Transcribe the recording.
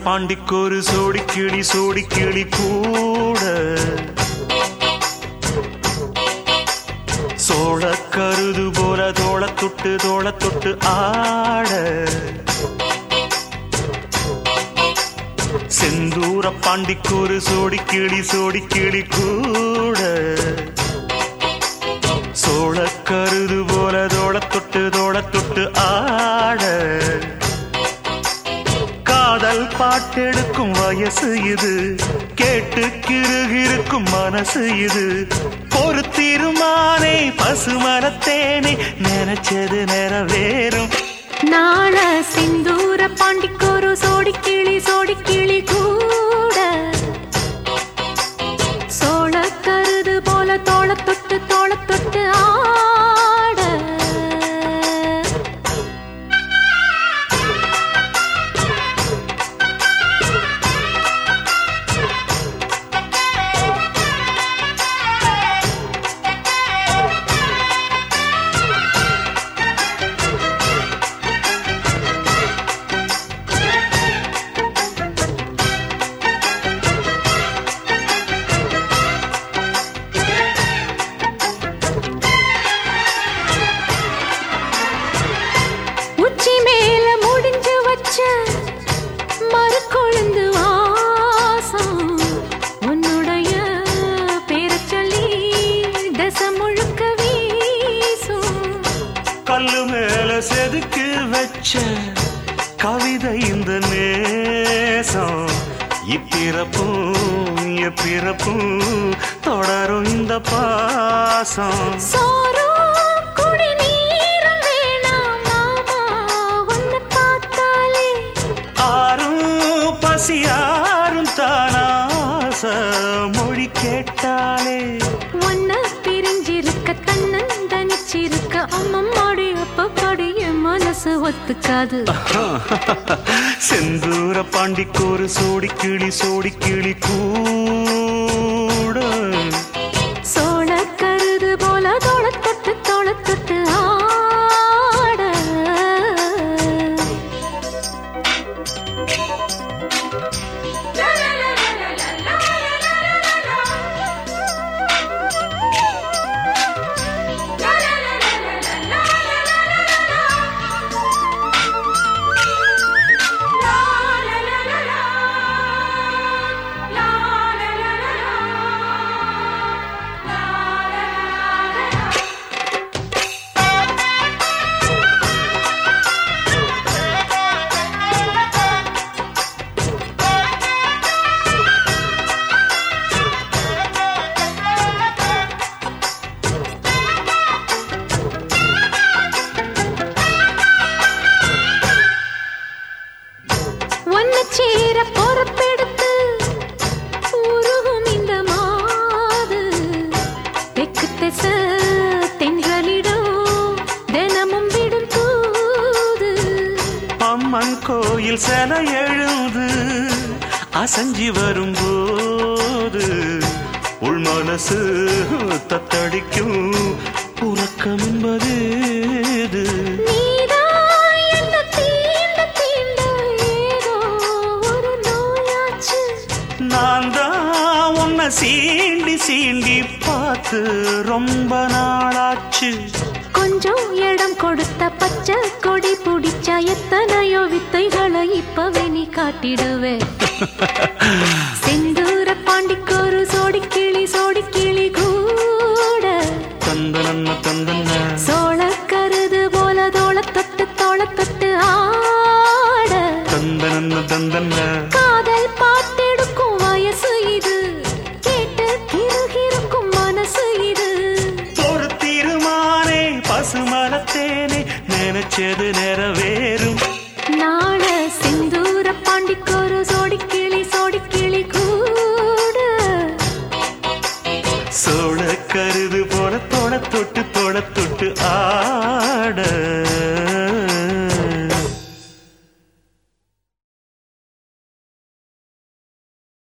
பாண்டிக்கொரு சோடி கிளி சோடி கிளி கூட சோழ கருது போல தோள தொட்டு தோள தொட்டு ஆட செந்தூர பாண்டிக்கொரு சோடி கிளி சோடி கிளி கூட சோழ கருது போல தோள தொட்டு தோள தொட்டு ஆட காதல் பாட்டெடுக்கும் வயசு இது கேட்டு கிருகிருக்கும் மனசு இது ஒரு தீர்மானே பசுமரத்தேனே நினைச்சது நிறைவேறும் நாள சிந்தூர பாண்டிக்கோரு சோடி கிளி சோடி கிளி கூட சோழ கருது போல தோள தொட்டு தோள தொட்டு ஆட உச்சி மேல முடிஞ்சு வச்ச மறு கொழுந்து வாசம் உன்னுடைய பேரச் சொல்லி தசை முழுக்க வீசும் கல்லு மேல செதுக்கு வச்ச கவிதை இந்த நேசம் இப்பிறப்பும் எப்பிறப்பும் தொடரும் இந்த பாசம் சோறும் குடிநீரும் வேணாம் மாமா உன்னை பார்த்தாலே ஆறும் பசியாரும் தானாச மொழி கேட்டாலே உன்னை பிரிஞ்சிருக்க தன்னன் தனிச்சிருக்க அம்மம்மாடி அப்பப்பாடி என் மனசு ஒத்துக்காது செந்தூர பாண்டிக்கோரு சோடி கிளி சோடி கிளி கூட சோழ கருது போல தோள தொட்டு தோள தொட்டு ஆட ஒன்னு சேர பொறுப்பெடுத்து உருகும் இந்த மாது தெக்கு திச தென்றலிடம் தினமும் விடும் தூது அம்மன் கோயில் சில எழுந்து அசஞ்சி வரும்போது உள் மனசு தத்தடிக்கும் உறக்கம் என்பது ஏது? நீதான் என்னை தீண்ட தீண்ட ஏதோ ஒரு நோயாச்சு நான் தான் உன்னை சீண்டி சீண்டி பார்த்து ரொம்ப நாளாச்சு கொஞ்சம் இடம் கொடுத்த பச்சை கொடி பிடிச்சா எத்தனையோ வித்தைகளை இப்பவே நீ காட்டிடுவே செந்தூர பாண்டிக்கோரு சோடி கிளி சோடி கிளி கூட தந்தனன்ன தந்தன்ன சோழ கருது போல தோள தொட்டு தோள தொட்டு ஆட தந்தனன்ன தந்தன்ன காதல் பாட்டெடுக்கும் வயசு இது கேட்டு கிருகிருக்கும் மனசு இது ஒரு தீர்மானே பசுமரத்தேனே நினைச்சது நிறைவேறும் நாள சிந்தூர பாண்டிக்கோரு சோடி கிளி சோடி கிளி கூட சோழ கருது போல தொட தொட்டு தொட தொட்டு ஆட